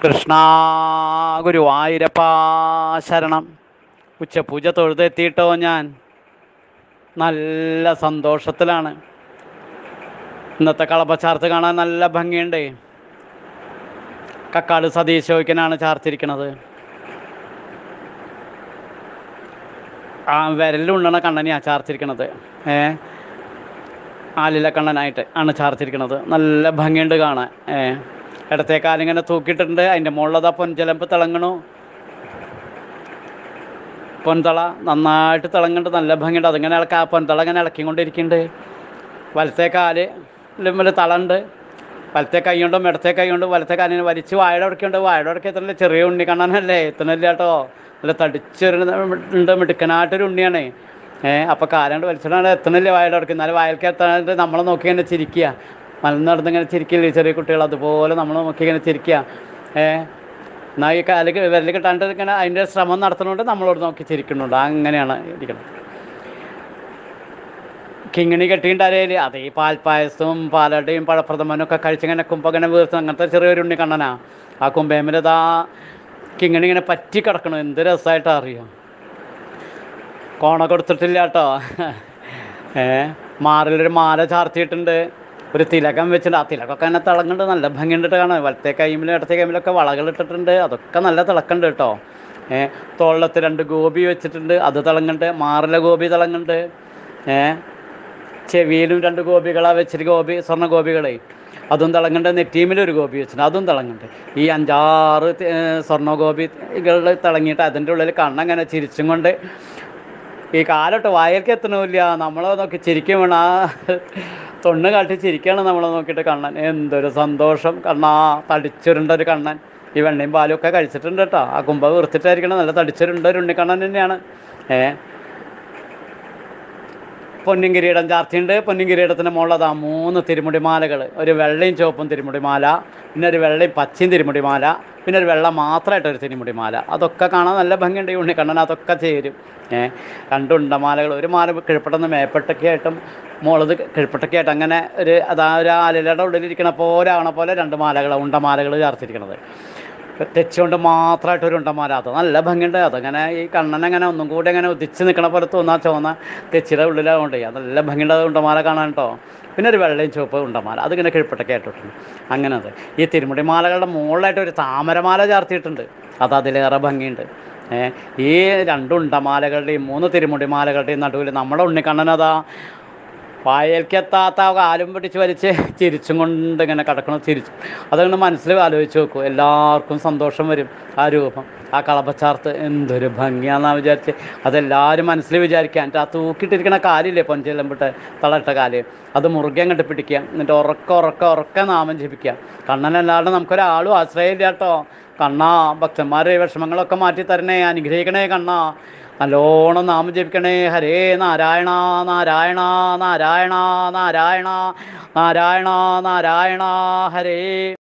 കൃഷ്ണ ഗുരുവായൂരപ്പ ശരണം ഉച്ചപൂജ തൊഴുതെത്തിയിട്ടോ ഞാൻ നല്ല സന്തോഷത്തിലാണ് ഇന്നത്തെ കളപ്പച്ചാർത്ത് കാണാൻ നല്ല ഭംഗിയുണ്ട് കക്കാട് സതീശോയ്ക്കനാണ് ചാർത്തിരിക്കണത് ആ വിരലുണ്ടണ കണ്ണനെയാണ് ചാർത്തിരിക്കണത് ഏ ആലില കണ്ണനായിട്ട് ആണ് ചാർത്തിരിക്കണത് നല്ല ഭംഗിയുണ്ട് കാണാൻ ഏ ഇടത്തെ കാലിങ്ങനെ തൂക്കിയിട്ടുണ്ട് അതിൻ്റെ മുകളിലതാ പൊൻചലമ്പ് തിളങ്ങണു പൊൻതള നന്നായിട്ട് തിളങ്ങുന്നുണ്ട് നല്ല ഭംഗിയുണ്ട് അതിങ്ങനെ ഇളക്ക ആ പൊൻതള ഇങ്ങനെ ഇളക്കിക്കൊണ്ടിരിക്കുന്നുണ്ട് വലത്തെ കാല് ലുമ്മിൽ തളണ്ട് വലത്തെ കൈ കൊണ്ടും ഇടത്തെ കൈ കൊണ്ടും വലത്തെ കാലിനെ വലിച്ച് വായുടെ ഉടക്കുണ്ട് വായുടെ ഉടക്കി എത്തണില്ല ചെറിയ ഉണ്ണി കണ്ണനല്ലേ എത്തണില്ല കേട്ടോ നല്ല തടിച്ചൊരു ഉണ്ട് മിടുക്കനായിട്ടൊരു ഉണ്ണിയാണ് ഏഹ് അപ്പോൾ കാലാണ്ട് വലിച്ചിട്ടാണ് എത്തണില്ല വായുടെ ഉടക്കി എന്നാലും വായൽക്ക് എത്താനായിട്ട് നമ്മളെ നോക്കി ഇങ്ങനെ ചിരിക്കുക മലന്ന് നടന്ന് ഇങ്ങനെ ചിരിക്കില്ലേ ചെറിയ കുട്ടികൾ അതുപോലെ നമ്മൾ നോക്കി ഇങ്ങനെ ചിരിക്കുക ഏഹ് എന്നാൽ ഈ കാല് വിരൽ കിട്ടാണ്ട് ഇങ്ങനെ അതിൻ്റെ ശ്രമം നടത്തുന്നുണ്ട് നമ്മളോട് നോക്കി ചിരിക്കുന്നുണ്ട് അങ്ങനെയാണ് ഇരിക്കുന്നത് കിങ്ങിണി കെട്ടിയിട്ട് അരയിൽ അത് ഈ പാൽപ്പായസവും പാലടയും പഴപ്രഥമനും ഒക്കെ കഴിച്ചിങ്ങനെ കുമ്പ ഇങ്ങനെ വീർത്ത് അങ്ങനത്തെ ചെറിയൊരു ഉണ്ണി കണ്ണനാ ആ കുമ്പേമിലിതാ കിങ്ങിണി ഇങ്ങനെ പറ്റി കിടക്കണം എന്ത് രസമായിട്ടാ അറിയാം കോണ കൊടുത്തിട്ടില്ല കേട്ടോ ഏ മാറിലൊരു മാല ചാർത്തിയിട്ടുണ്ട് ഒരു തിലകം വെച്ചിട്ടുണ്ട് ആ തിലകൊക്കെ അങ്ങനെ തിളങ്ങുന്നുണ്ട് നല്ല ഭംഗിയുണ്ട് കാണാൻ വലത്തെ കൈമിലും ഇടത്തെ കൈമിലൊക്കെ വളകൾ ഇട്ടിട്ടുണ്ട് അതൊക്കെ നല്ല തിളക്കുന്നുണ്ട് കേട്ടോ ഏ തോളത്ത് രണ്ട് ഗോപി വെച്ചിട്ടുണ്ട് അത് തിളങ്ങുന്നുണ്ട് മാറിലെ ഗോപി തിളങ്ങുന്നുണ്ട് ഏ ചെവിയിലും രണ്ട് ഗോപികളാ വെച്ചിട്ട് ഗോപി സ്വർണ്ണ ഗോപികളെ അതും തിളങ്ങുന്നുണ്ട് നെറ്റീമിലും ഒരു ഗോപി വെച്ചിട്ടുണ്ട് അതും തിളങ്ങുന്നുണ്ട് ഈ അഞ്ചാറ് തി- ഏ, സ്വർണ്ണ ഗോപികൾ തിളങ്ങിയിട്ട് അതിൻ്റെ ഉള്ളിൽ കണ്ണങ്ങനെ ചിരിച്ചും കൊണ്ട് ഈ കാലോട്ട് വായൽക്ക് എത്തണമില്ല നമ്മളെ നോക്കി ചിരിക്കും വേണം ആ തൊണ്ണ് കാട്ടി ചിരിക്കുകയാണ് നമ്മളെ നോക്കിയിട്ട് കണ്ണൻ എന്തൊരു സന്തോഷം കണ്ണാ തടിച്ചുരുണ്ട ഒരു കണ്ണൻ ഈ വെണ്ണയും പാലും ഒക്കെ കഴിച്ചിട്ടുണ്ട് കേട്ടോ ആ കുമ്പ വീർത്തിട്ടായിരിക്കണം നല്ല തടിച്ചുരുണ്ട ഒരു ഉണ്ണിക്കണ്ണൻ തന്നെയാണ് ഏ പൊന്നിൻ കിരീടം ചാർത്തിയുണ്ട് പൊന്നിൻ കിരീടത്തിൻ്റെ മുകളിൽ ആ മൂന്ന് തിരുമുടി മാലകൾ ഒരു വെള്ളയും ചുവപ്പും തിരുമുടി മാല പിന്നെ ഒരു വെള്ളയും പച്ചയും തിരുമുടി മാല പിന്നെ ഒരു വെള്ള മാത്രമായിട്ട് ഒരു തിരുമുടി മാല അതൊക്കെ കാണാൻ നല്ല ഭംഗിയുണ്ട് ഈ ഉണ്ണിക്കണ്ണൻ അതൊക്കെ ചേരും ഏ രണ്ട് ഉണ്ടമാലകൾ ഒരു മാല കിഴപ്പെട്ടെന്ന് മേപ്പെട്ടൊക്കെയായിട്ടും മുളത് കിഴപ്പെട്ടൊക്കെയായിട്ട് അങ്ങനെ ഒരു അതാ ഒരു ആലിലയുടെ ഉള്ളിലിരിക്കണ പോലെ ആവണ പോലെ രണ്ട് മാലകൾ ഉണ്ടമാലകൾ ചേർത്തിരിക്കണത് തെച്ചുകൊണ്ട് മാത്രമായിട്ട് ഒരു ഉണ്ടമാല അത് നല്ല ഭംഗിയുണ്ട് അതങ്ങനെ ഈ കണ്ണനങ്ങനെ ഒന്നും കൂടി അങ്ങനെ ഉദിച്ച് നിൽക്കണ പോലെ തോന്നാ ചോന്ന തെച്ചിയുടെ ഉള്ളിലാവുകൊണ്ട് അത് നല്ല ഭംഗിയുള്ള ഉണ്ടമാല കാണാൻ കേട്ടോ പിന്നെ ഒരു വെള്ളയും ചുവപ്പ് ഉണ്ടമാല അതിങ്ങനെ കിഴപ്പെട്ടൊക്കെ ആയിട്ടുണ്ട് അങ്ങനെ അത് ഈ തിരുമുടി മാലകളുടെ മുകളിലായിട്ട് ഒരു താമരമാല ചാർത്തിയിട്ടുണ്ട് അത് അതിലേറെ ഭംഗിയുണ്ട് ഏ ഈ രണ്ട് ഉണ്ടമാലകളുടെയും മൂന്ന് തിരുമുടി മാലകളുടെയും നടുവിൽ നമ്മുടെ ഉണ്ണിക്കണ്ണനതാ വായൽക്കെത്താത്ത കാലും പിടിച്ച് വലിച്ച് ചിരിച്ചും കൊണ്ട് ഇങ്ങനെ കിടക്കണം ചിരിച്ചു അതുകൊണ്ട് മനസ്സിൽ ആലോചിച്ച് നോക്കൂ എല്ലാവർക്കും സന്തോഷം വരും ആ രൂപം ആ കളപ്പച്ചാർത്ത് എന്തൊരു ഭംഗിയാണെന്നാണ് വിചാരിച്ച് അതെല്ലാവരും മനസ്സിൽ വിചാരിക്കുക എന്നിട്ട് ആ തൂക്കിയിട്ടിരിക്കണ കാലില്ലേ പൊഞ്ചെല്ലമ്പിട്ട് തളട്ട കാല് അത് മുറുകെ അങ്ങോട്ട് പിടിക്കുക എന്നിട്ട് ഉറക്ക ഉറക്ക ഉറക്ക നാമം ജപിക്കുക കണ്ണനല്ലാണ്ട് നമുക്കൊരാളും ആശ്രയമില്ല കേട്ടോ കണ്ണാ ഭക്തന്മാരെ വിഷമങ്ങളൊക്കെ മാറ്റി തരണേ അനുഗ്രഹിക്കണേ കണ്ണാ നല്ലോണം നാമം ജപിക്കണേ ഹരേ നാരായണ നാരായണ നാരായണ നാരായണ നാരായണ നാരായണ ഹരേ